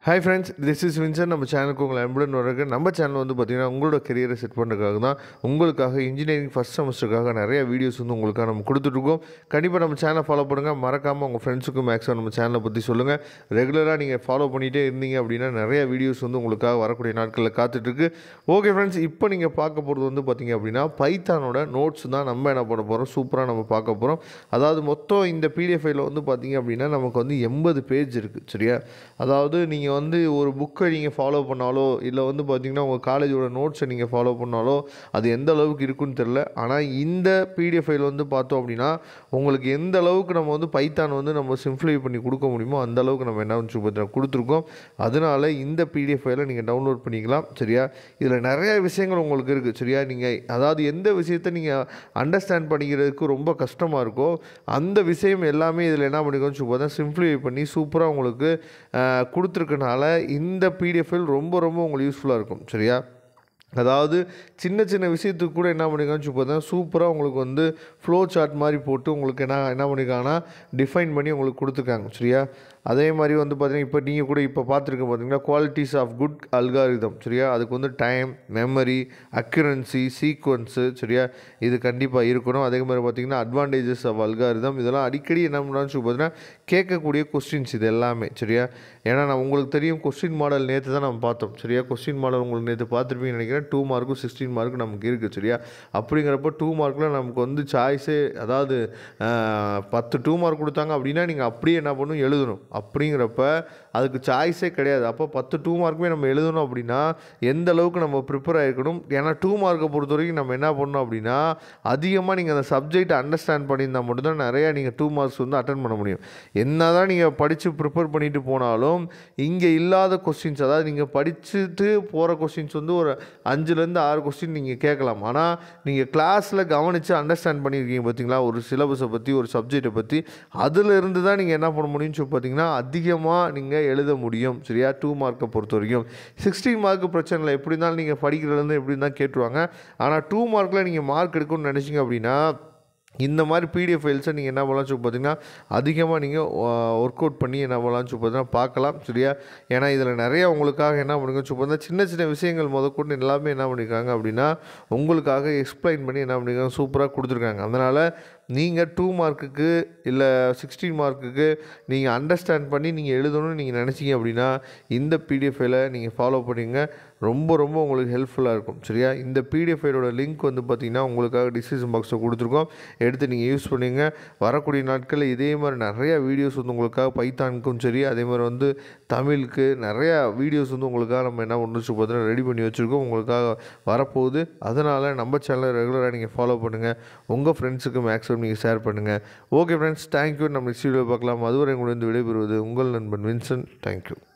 hi friends this is Vinson நம்ம சேனலுக்கு உங்களை அன்புடன் வரக்கு நம்ம சேனல் வந்து பார்த்திங்கன்னா உங்களோட கெரியரை செட் பண்ணுறதுக்காக தான் உங்களுக்காக இன்ஜினியரிங் ஃபஸ்ட் செமஸ்டருக்காக நிறைய வீடியோஸ் வந்து உங்களுக்காக நம்ம கொடுத்துட்ருக்கோம் கண்டிப்பாக நம்ம சேனலை ஃபாலோ பண்ணுங்கள் மறக்காமல் உங்கள் ஃப்ரெண்ட்ஸுக்கும் மேக்ஸிமம் நம்ம சேனலை பற்றி சொல்லுங்கள் ரெகுலராக நீங்கள் ஃபாலோ பண்ணிகிட்டே இருந்தீங்க அப்படின்னா நிறைய வீடியோஸ் வந்து உங்களுக்காக வரக்கூடிய நாட்களில் காத்துட்ருக்கு ஓகே ஃப்ரெண்ட்ஸ் இப்போ நீங்கள் பார்க்க போகிறது வந்து பார்த்திங்க அப்படின்னா பைத்தானோட நோட்ஸ் தான் நம்ம என்ன பண்ண போகிறோம் சூப்பராக நம்ம பார்க்க போகிறோம் அதாவது மொத்தம் இந்த பிடிஎஃப் ஃபைலில் வந்து பார்த்திங்க அப்படின்னா நமக்கு வந்து எண்பது பேஜ் இருக்குது சரியா அதாவது நீங்கள் வந்து ஒரு புக்கை நீங்கள் ஃபாலோ பண்ணாலோ இல்லை வந்து பார்த்திங்கன்னா உங்கள் காலேஜோட நோட்ஸை நீங்கள் ஃபாலோ பண்ணாலோ அது எந்த அளவுக்கு இருக்குன்னு தெரில ஆனால் இந்த பிடிஎஃப் ஃபைல் வந்து பார்த்தோம் அப்படின்னா உங்களுக்கு எந்த அளவுக்கு நம்ம வந்து பைத்தான் வந்து நம்ம சிம்ப்ளிஃபை பண்ணி கொடுக்க முடியுமோ அந்த அளவுக்கு நம்ம என்ன வந்து பார்த்தீங்கன்னா கொடுத்துருக்கோம் அதனால இந்த பிடிஎஃப் ஃபைலை நீங்கள் டவுன்லோட் பண்ணிக்கலாம் சரியா இதில் நிறைய விஷயங்கள் உங்களுக்கு இருக்குது சரியா நீங்கள் அதாவது எந்த விஷயத்தை நீங்கள் அண்டர்ஸ்டாண்ட் பண்ணிக்கிறதுக்கு ரொம்ப கஷ்டமாக இருக்கோ அந்த விஷயம் எல்லாமே இதில் என்ன பண்ணிக்கோன்னு பார்த்தா சிம்ப்ளிஃபை பண்ணி சூப்பராக உங்களுக்கு அஹ், கொடுத்துருக்கனால இந்த பிடிஎஃப் ஃபைல் ரொம்ப ரொம்ப உங்களுக்கு யூஸ்ஃபுல்லாக இருக்கும் சரியா அதாவது சின்ன சின்ன விஷயத்துக்கு கூட என்ன பண்ணிருக்கான்னு பார்த்தா சூப்பராக உங்களுக்கு வந்து ஃப்ளோ சார்ட் மாதிரி போட்டு உங்களுக்கு என்ன என்ன பண்ணியிருக்காங்கன்னா டிஃபைன் பண்ணி உங்களுக்கு கொடுத்துருக்காங்க சரியா அதே மாதிரி வந்து பார்த்தீங்கன்னா இப்போ நீங்கள் கூட இப்போ பார்த்துருக்க பார்த்தீங்கன்னா குவாலிட்டிஸ் ஆஃப் குட் அல்காரிதம் சரியா அதுக்கு வந்து டைம் மெமரி அக்யூரன்சி சீக்வன்ஸு சரியா இது கண்டிப்பாக இருக்கணும் அதே மாதிரி பார்த்தீங்கன்னா அட்வான்டேஜஸ் ஆஃப் அல்காரிதம் இதெல்லாம் அடிக்கடி என்ன பண்ணுறான்னு சொல்லி பார்த்தீங்கன்னா கேட்கக்கூடிய கொஸ்டின்ஸ் இது எல்லாமே சரியா ஏன்னா நான் உங்களுக்கு தெரியும் கொஸ்டின் மாடல் நேற்று தான் நம்ம பார்த்தோம் சரியா கொஸ்டின் மாடல் உங்களுக்கு நேற்று பார்த்துருப்பீங்கன்னு நினைக்கிறேன் டூ மார்க்கும் சிக்ஸ்டீன் மார்க் நமக்கு இருக்குது சரியா அப்படிங்கிறப்ப டூ மார்க்கில் நமக்கு வந்து சாய்ஸே அதாவது ஆஹ், பத்து டூ மார்க் கொடுத்தாங்க அப்படின்னா நீங்கள் அப்படியே என்ன பண்ணணும் எழுதணும் அப்படிங்கிறப்ப அதுக்கு சாய்ஸே கிடையாது அப்போ பத்து டூ மார்க்குமே நம்ம எழுதணும் அப்படின்னா எந்த அளவுக்கு நம்ம ப்ரிப்பேர் ஆகிருக்கணும் ஏன்னா டூ மார்க்கை பொறுத்த வரைக்கும் நம்ம என்ன பண்ணணும் அப்படின்னா அதிகமாக நீங்கள் அந்த சப்ஜெக்ட் அண்டர்ஸ்டாண்ட் பண்ணியிருந்தால் மட்டும்தான் நிறையா நீங்கள் டூ மார்க்ஸ் வந்து அட்டன் பண்ண முடியும் என்ன தான் நீங்கள் படித்து ப்ரிப்பேர் பண்ணிட்டு போனாலும் இங்கே இல்லாத கொஸ்டின்ஸ் அதாவது நீங்கள் படிச்சுட்டு போகிற கொஸ்டின்ஸ் வந்து ஒரு அஞ்சுலேருந்து ஆறு கொஸ்டின் நீங்கள் கேட்கலாம் ஆனால் நீங்கள் கிளாஸில் கவனித்து அண்டர்ஸ்டாண்ட் பண்ணியிருக்கீங்க பார்த்தீங்களா ஒரு சிலபஸை பற்றி ஒரு சப்ஜெக்டை பற்றி அதிலிருந்து தான் நீங்கள் என்ன பண்ண முடியும்னு சொல்லி பார்த்தீங்கன்னா அதிகமாக நீங்கள் எழுத முடியும் சரியா டூ மார்க்கை பொறுத்த வரைக்கும் சிக்ஸ்டீன் மார்க் பிரச்சனை இல்லை எப்படி இருந்தாலும் நீங்கள் படிக்கிறதுலேருந்து எப்படி இருந்தால் கேட்டுருவாங்க ஆனால் டூ மார்க்கில் நீங்கள் மார்க் எடுக்கணும்னு நினச்சிங்க அப்படின்னா இந்த மாதிரி பிடிஎஃப் ஃபைல்ஸை நீங்கள் என்ன பண்ணலாம் சொல்லி பார்த்தீங்கன்னா அதிகமாக நீங்கள் ஒர்க் அவுட் பண்ணி என்ன பண்ணலாம் சொல்லி பார்த்தீங்கன்னா பார்க்கலாம் சரியா ஏன்னா இதில் நிறைய உங்களுக்காக என்ன பண்ணுங்க சொல்லி பார்த்தீங்கன்னா சின்ன சின்ன விஷயங்கள் முதற்கொண்டு எல்லாமே என்ன பண்ணியிருக்காங்க அப்படின்னா உங்களுக்காக எக்ஸ்பிளைன் பண்ணி என்ன பண்ணியிருக்காங்க சூப்பராக கொடுத்துருக்காங்க அதனால் நீங்கள் டூ மார்க்குக்கு இல்லை சிக்ஸ்டீன் மார்க்குக்கு நீங்கள் அண்டர்ஸ்டாண்ட் பண்ணி நீங்கள் எழுதணும்னு நீங்கள் நினச்சிங்க அப்படின்னா இந்த பிடிஎஃப் ஃபைலை நீங்கள் ஃபாலோ பண்ணிங்க ரொம்ப ரொம்ப உங்களுக்கு ஹெல்ப்ஃபுல்லாக இருக்கும் சரியா இந்த பிடிஎஃப் ஃபைலோட லிங்க் வந்து பார்த்திங்கன்னா உங்களுக்காக டிஸ்கிரிப்ஷன் பாக்ஸில் கொடுத்துருக்கோம் எடுத்து நீங்கள் யூஸ் பண்ணுங்க வரக்கூடிய நாட்களில் இதே மாதிரி நிறைய வீடியோஸ் வந்து உங்களுக்காக பைத்தானுக்கும் சரி அதே மாதிரி வந்து தமிழுக்கு நிறையா வீடியோஸ் வந்து உங்களுக்காக நம்ம என்ன பண்ணுச்சு பார்த்தீங்கன்னா ரெடி பண்ணி வச்சுருக்கோம் உங்களுக்காக வரப்போகுது அதனால் நம்ம சேனலை ரெகுலராக நீங்கள் ஃபாலோ பண்ணுங்கள் உங்கள் ஃப்ரெண்ட்ஸுக்கு மேக்ஸிமம் நீங்கள் ஷேர் பண்ணுங்கள் ஓகே ஃப்ரெண்ட்ஸ் தேங்க்யூ நம்ம நெக்ஸ்ட் வீடியோ பார்க்கலாம் அதுவரை உங்களிடம் விடைபெறுவது உங்கள் நண்பன் வின்சன் தேங்க்யூ